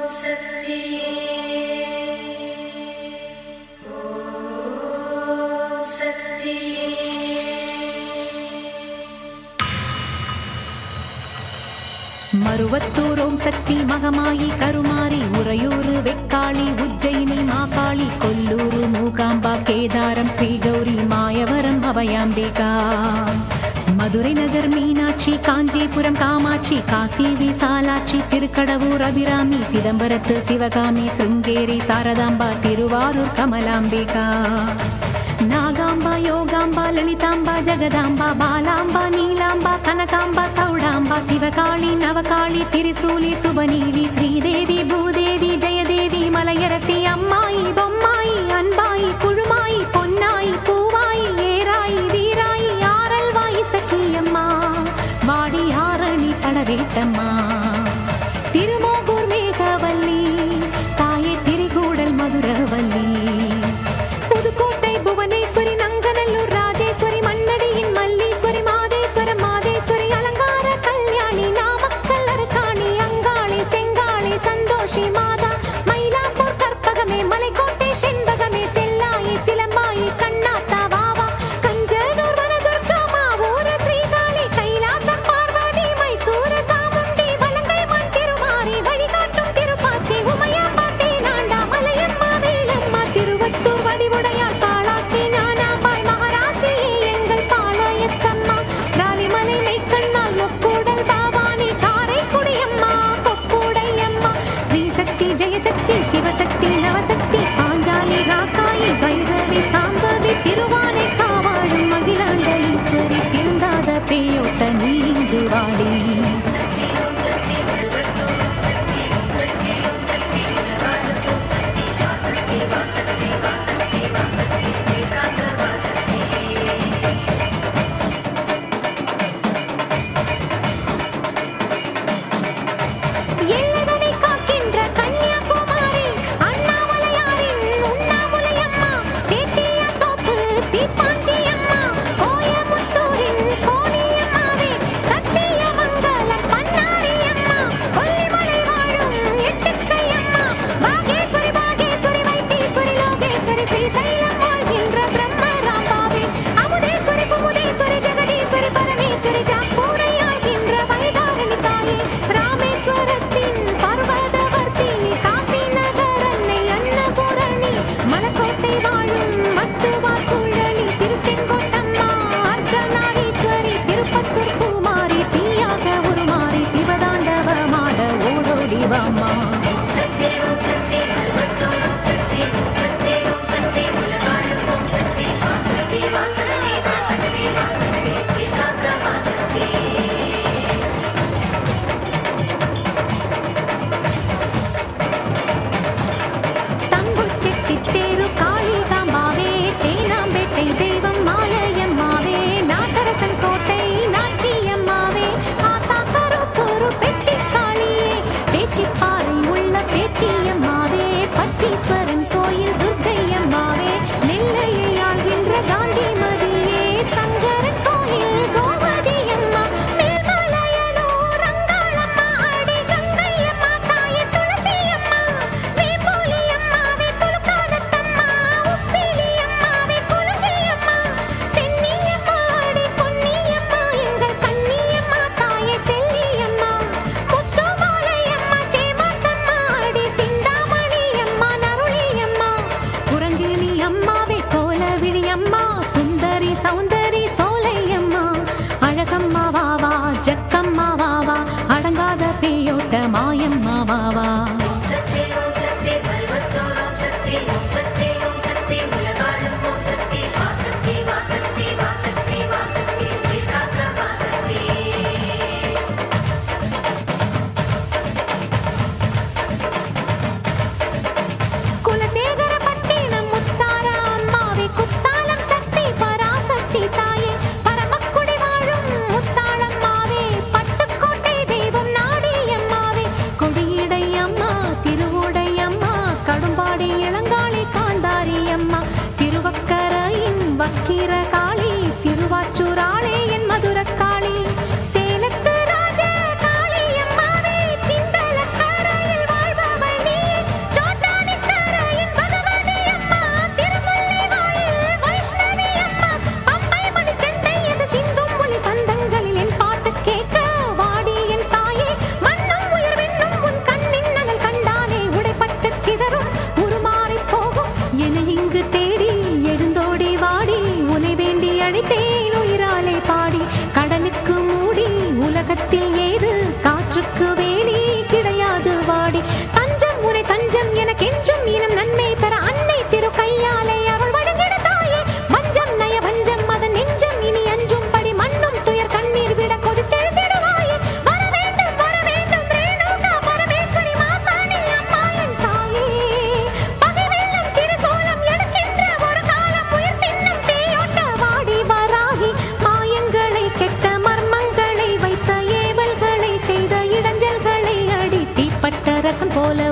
மருவத்தூர் ஓம் சக்தி மகமாயி கருமாரி உறையூரு வெக்காளி உஜ்ஜயினி மாகாளி கொல்லூரு மூகாம்பா கேதாரம் ஸ்ரீகௌரி மாயவரம் அபயாம்பிகா மதுரை நகர் மீனாட்சி காஞ்சிபுரம் காமாட்சி காசி விசாலாட்சி திருக்கடவூர் அபிராமி சிதம்பரத்து சிவகாமி சிருங்கேரி சாரதாம்பா திருவாரூர் கமலாம்பிகா நாகாம்பா யோகாம்பா லலிதாம்பா ஜெகதாம்பா பாலாம்பா நீலாம்பா கனகாம்பா சௌடாம்பா சிவகாளி நவகாளி திரிசூலி சுபநீலி ஸ்ரீதேவி பூதேவி ஜெயதேவி மலையரசி அம்மாயி பொம்மாயி அன்பாயி குழுமாயி பொன்னாயி பூவாயி ஏராயி வீராயி ஆரல்வாயி சக்கியம்மா வாடி ஆரணி படவேட்டம்மா திருமோகூர் மேகவல்லி தாயே திரிகூடல் மதுரவல்லி புதுக்கோட்டை புவனேஸ்வரி நங்கநல்லூர் ராஜேஸ்வரி மண்ணடியின் மல்லீஸ்வரி மாதேஸ்வர மாதேஸ்வரி அலங்கார கல்யாணி நாமக்கல் அரக்காணி அங்காளி செங்காளி சந்தோஷி மாதா மயிலாப்பூர் கற்பகமே மலைக்கோட்டை செண்பகமே செல்லாயி சிலம்பாயி கண்ணாத்தா வாவா கஞ்சனூர் வனதுர்கா மாவூர ஸ்ரீகாளி கைலாசம் பார்வதி மைசூர சாமுண்டி வலங்கை மண் திருமாரி வழிகாட்டும் திருப்பாச்சி உமையம்மா தேனாண்டா மலையம்மா வேலம்மா திருவத்தூர் வடிவுடையார் காளாஸ்தி ஞானாம்பாள் மகாராசியே எங்கள் பாளையத்தம்மா ராணிமலை மெய்க்கண்ணால் முக்கூடல் பாவானி காரைக்குடியம்மா கொக்கூடையம்மா ஸ்ரீசக்தி ஜெயசக்தி சிவசக்தி நவசக்தி பாஞ்சாலி ராக்காயி கைரவி சாம்பவி திருவானை காவாழும் மகிழாண்ட ஈஸ்வரி திருந்தாத பேயோட்ட நீங்கு வாடி எல்லைதனை காக்கின்ற கன்னியாகுமரி அண்ணாமலையாரின் உண்ணாமுலையம்மா சேத்தியாத்தோப்பு தீப்பாஞ்சியம்மா கோயமுத்தூரின் கோணியம்மாவே சத்தியமங்கலம் பண்ணாரியம்மா கொல்லிமலை வாழும் எட்டுக்கையம்மா பாகேஸ்வரி பாகேஸ்வரி வைத்தீஸ்வரி லோகேஸ்வரி ஸ்ரீசைலம் வாழ்கின்ற பிரம்மராம்பாவே அமுதேஸ்வரி குமுதேஸ்வரி ஜெகதீஸ்வரி பரமேஸ்வரி ஜாப்பூரையாகின்ற வைதாரணி தாயே ராமேஸ்வரத்தின் பர்வதவர்த்தினி காசி நகர் அன்னை அன்னபூரணி மலக்கோட்டை வாழும் மத்துவார் குழலி திருச்செங்கோட்டம்மா அர்த்தநாரீஸ்வரி திருப்பத்தூர் குமாரி தீயாக உருமாறி சிவதாண்டவமாட ஓடோடி வாமா தங்குச்செட்டி தேரு காளிகாம்பாவே தேனாம்பேட்டை தெய்வம் மாலையம்மாவே நாட்டரசன் கோட்டை நாச்சியம்மாவே ஆத்தா கருப்பூரு பெட்டி காளியே பேச்சிப்பாறை உள்ள பேச்சியம்மாவே பட்டீஸ்வரன் கோயில் துர்க்கையம்மாவே நெல்லையை ஆள்கின்ற காந்திமதியே சங்கரன் கோயில் கோமதியம்மா மேல்மலையனூர் அங்காளம்மா அடி கங்கையம்மா தாயே துளசியம்மா வேம்பூலியம்மாவே துலுக்காதத்தம்மா உப்பிலியம்மாவே குலுங்கியம்மா சென்னியம்மா அடி பொன்னியம்மா எங்கள் கன்னியம்மா தாயே செல்லியம்மா முத்துமாலையம்மா சேமாத்தம்மா அடி சிந்தாமணியம்மா நருளியம்மா குரங்கிணி அம்மாவே கோலவிழி அம்மா சுந்தரி சௌந்தரி சோலையம்மா அழகம்மா வாவா ஜக்கம்மா வாவா அடங்காத பேயோட்ட மாயம்மா வாவா குலசேகர பட்டினம் முத்தாரா அம்மாவே குத்தாலம் சக்தி பராசக்தி தாயே பரமக்குடி வாழும் முத்தாளம்மாவே பட்டுக்கோட்டை தெய்வம் நாடியம்மாவே ரசம் போல